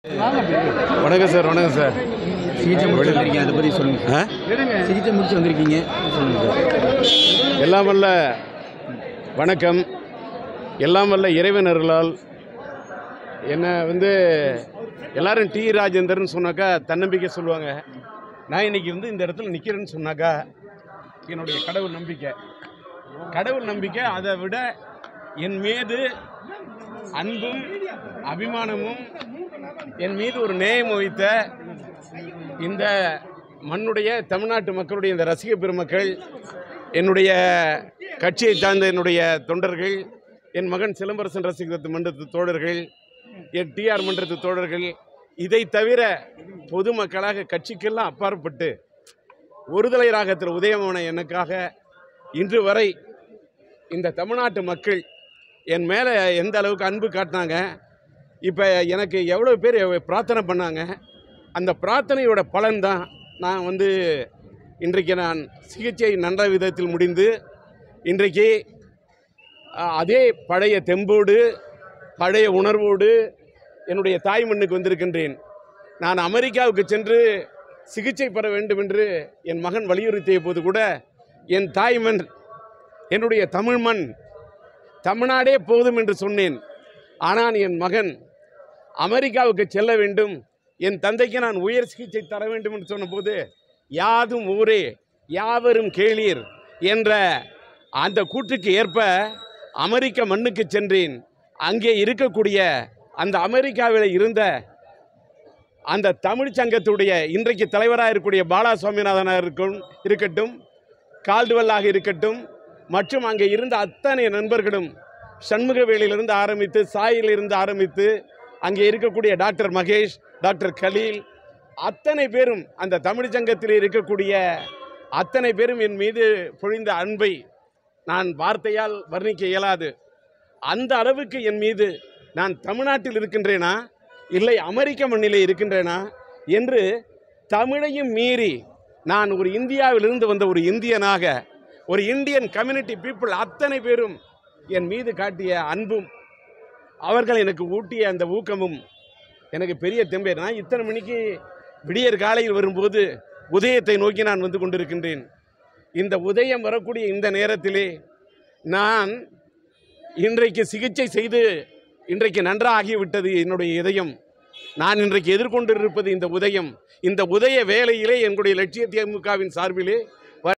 வணக்கம் சார் வணக்கம் சார் சிகிச்சை முடிச்சு வந்திருக்கீங்க அதை பற்றி சொல்லுங்கள் ஆ? சிகிச்சை முடிச்சு வந்திருக்கீங்க சொல்லுங்கள் சார் எல்லாம் வல்ல வணக்கம் எல்லாம் வல்ல இறைவனர்களால் என்ன வந்து எல்லாரும் டி ராஜேந்தர்னு சொன்னாக்கா தன்னம்பிக்கை சொல்லுவாங்க நான் இன்னைக்கு வந்து இந்த இடத்துல நிற்கிறேன்னு சொன்னாக்கா என்னுடைய கடவுள் நம்பிக்கை கடவுள் நம்பிக்கை அதை விட என் மீது அன்பும் அபிமானமும் என் மீது ஒரு நேயம் வைத்த இந்த மண்ணுடைய தமிழ்நாட்டு மக்களுடைய இந்த ரசிக பெருமக்கள் என்னுடைய கட்சியை சார்ந்த என்னுடைய தொண்டர்கள் என் மகன் சிலம்பரசன் ரசிகர் மன்றத்து தோழர்கள் என் டிஆர் மன்றத்து தோழர்கள் இதை தவிர பொதுமக்களாக கட்சிக்கெல்லாம் அப்பாற்பட்டு ஒருதலை ராகத்தில் உதயமான எனக்காக இன்று வரை இந்த தமிழ்நாட்டு மக்கள் என் மேலே எந்த அளவுக்கு அன்பு காட்டினாங்க இப்போ எனக்கு எவ்வளோ பேர் பிரார்த்தனை பண்ணாங்க அந்த பிரார்த்தனையோட பலன்தான் நான் வந்து இன்றைக்கு நான் சிகிச்சை நல்ல விதத்தில் முடிந்து இன்றைக்கு அஹ், அதே பழைய தெம்போடு பழைய உணர்வோடு என்னுடைய தாய் மண்ணுக்கு வந்திருக்கின்றேன் நான் அமெரிக்காவுக்கு சென்று சிகிச்சை பெற வேண்டும் என்று என் மகன் வலியுறுத்திய போது கூட என் தாய் மண் என்னுடைய தமிழ் மண் தமிழ்நாடே போதும் என்று சொன்னேன் ஆனால் என் மகன் அமெரிக்காவுக்கு செல்ல வேண்டும் என் தந்தைக்கு நான் உயர் சிகிச்சை தர வேண்டும் என்று சொன்னபோது யாதும் ஊரே யாவரும் கேளீர் என்ற அந்த கூற்றுக்கு ஏற்ப அமெரிக்க மண்ணுக்கு சென்றேன் அங்கே இருக்கக்கூடிய அந்த அமெரிக்காவில் இருந்த அந்த தமிழ் சங்கத்துடைய இன்றைக்கு தலைவராக இருக்கக்கூடிய பாலா சுவாமிநாதனாக இருக்கும் இருக்கட்டும் கால்டுவல்லாக இருக்கட்டும் மற்றும் அங்கே இருந்த அத்தனை நண்பர்களும் சண்முகவேலியிலிருந்து ஆரம்பித்து சாயிலிருந்து ஆரம்பித்து அங்கே இருக்கக்கூடிய டாக்டர் மகேஷ் டாக்டர் கலீல் அத்தனை பேரும் அந்த தமிழ் சங்கத்தில் இருக்கக்கூடிய அத்தனை பேரும் என் மீது பொழிந்த அன்பை நான் வார்த்தையால் வர்ணிக்க இயலாது அந்த அளவுக்கு என் மீது நான் தமிழ்நாட்டில் இருக்கின்றேனா இல்லை அமெரிக்க மண்ணிலே இருக்கின்றேனா என்று தமிழையும் மீறி நான் ஒரு இந்தியாவிலிருந்து வந்த ஒரு இந்தியனாக ஒரு இந்தியன் கம்யூனிட்டி பீப்புள் அத்தனை பேரும் என் மீது காட்டிய அன்பும் அவர்கள் எனக்கு ஊட்டிய அந்த ஊக்கமும் எனக்கு பெரிய தெம்பே நான் இத்தனை மணிக்கு விடியற் காலையில் வரும்போது உதயத்தை நோக்கி நான் வந்து கொண்டிருக்கின்றேன் இந்த உதயம் வரக்கூடிய இந்த நேரத்திலே நான் இன்றைக்கு சிகிச்சை செய்து இன்றைக்கு நன்றாகிவிட்டது என்னுடைய இதயம் நான் இன்றைக்கு எதிர்கொண்டிருப்பது இந்த உதயம் இந்த உதய வேலையிலே என்னுடைய லட்சிய திமுகவின் சார்பிலே